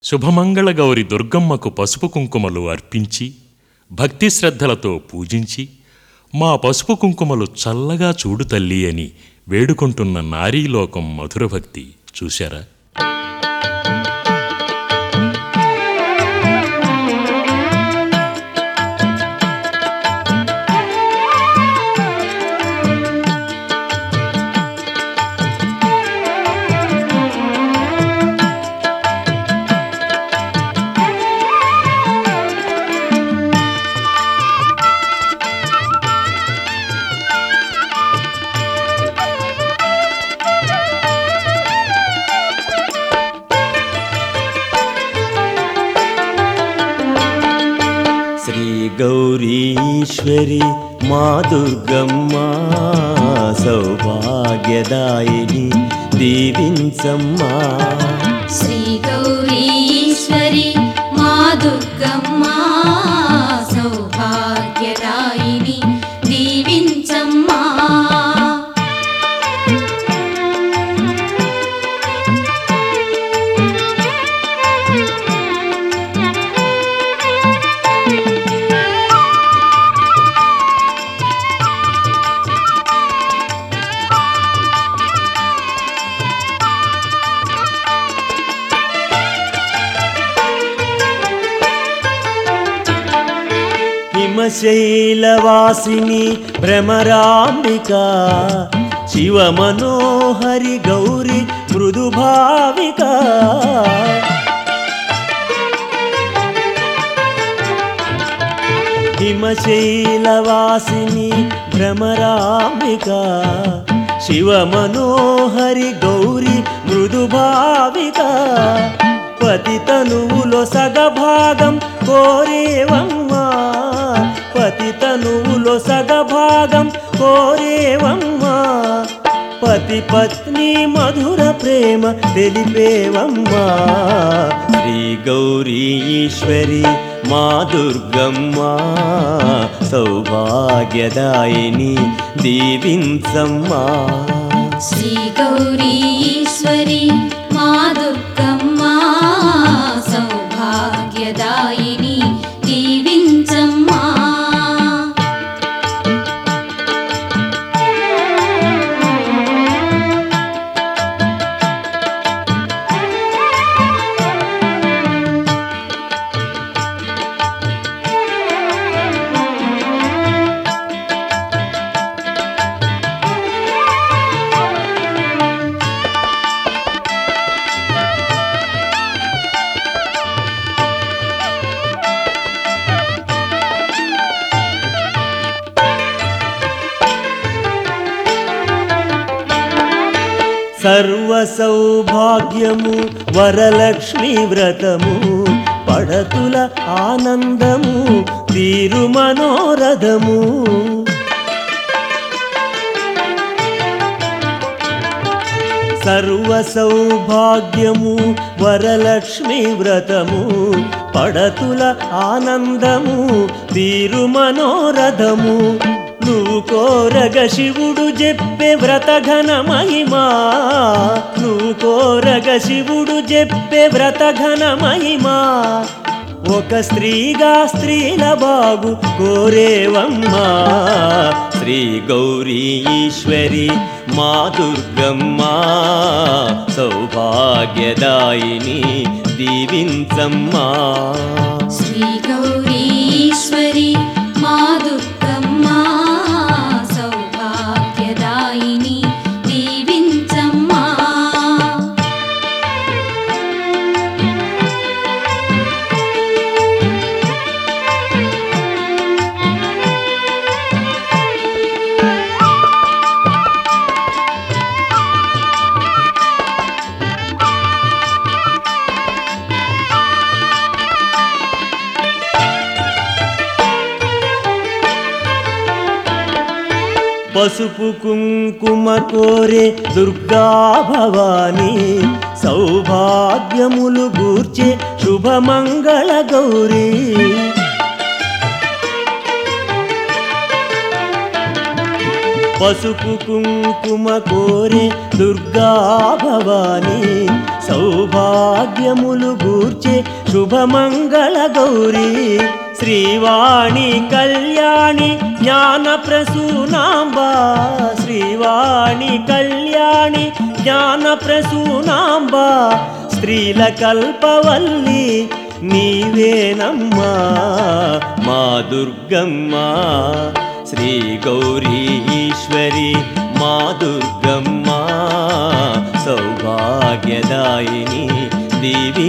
శుభమంగళ గౌరి దుర్గమ్మకు పసుపు కుంకుమలు అర్పించి భక్తి శ్రద్ధలతో పూజించి మా పసుపు కుంకుమలు చల్లగా చూడు తల్లి అని వేడుకుంటున్న నారీలోకం మధురభక్తి చూశారా శ్రీ గౌరీశ్వరి మా దుర్గమ్మ సౌభాగ్యదాయిని దీవించమ్మా శ్రీ గౌరీశ్వరి మా దుర్గమ్మ సౌభాగ్యదాయిని దీవించమ్మా హిమశైలవాసిని భ్రమరాంబిక శివ మనోహరి గౌరి మృదుభావిక హిమశైలవాసిని భ్రమరాంబిక శివ మనోహరి గౌరి మృదుభావిక పతి తనువులో సగభాగం కోరేవమ్మా పతి తనువులో సగభాగం కోరేవమ్మా పతి పత్ని మధుర ప్రేమ తెలిపేవమ్మా శ్రీ గౌరీ ఈశ్వరి మా దుర్గమ్మ సౌభాగ్యదాయిని దీవించమ్మా శ్రీ గౌరీశ్వరి మా దుర్గమ్మ సౌభాగ్యదాయిని దీవించమ్మా సర్వ సౌభాగ్యము వరలక్ష్మి వ్రతము పడతుల ఆనందము తీరు మనోరథము సర్వ సౌభాగ్యము వరలక్ష్మి వ్రతము పడతుల ఆనందము తీరు మనోరథము నువ్వు కోరగ శివుడు చెప్పే వ్రతఘన మహిమా నువ్వు కోరగ శివుడు చెప్పే వ్రతఘన మహిమా ఒక స్త్రీగా స్త్రీల బాగు కోరేవమ్మా శ్రీ గౌరీ ఈశ్వరి మా దుర్గమ్మ సౌభాగ్యదాయిని దీవించమ్మా శ్రీ గౌరీశ్వరి మా దుర్గమ్మ సౌభాగ్యదాయిని దీవించమ్మా పసుపు కుంకుమ కోరే దుర్గా భవాని సౌభాగ్యములు గూర్చే శుభమంగళ గౌరీ పసుపు కుంకుమ కోరే దుర్గా భవాని సౌభాగ్యములు గూర్చే శుభమంగళ గౌరీ శ్రీవాణి కళ్యాణి జ్ఞాన ప్రసూనాంబా శ్రీవాణి కళ్యాణి జ్ఞాన ప్రసూనాంబా స్త్రీల కల్పవల్లి నీవేనమ్మా మా దుర్గమ్మ శ్రీ గౌరీ ఈశ్వరి మా దుర్గమ్మ సౌభాగ్యదాయిని దీవి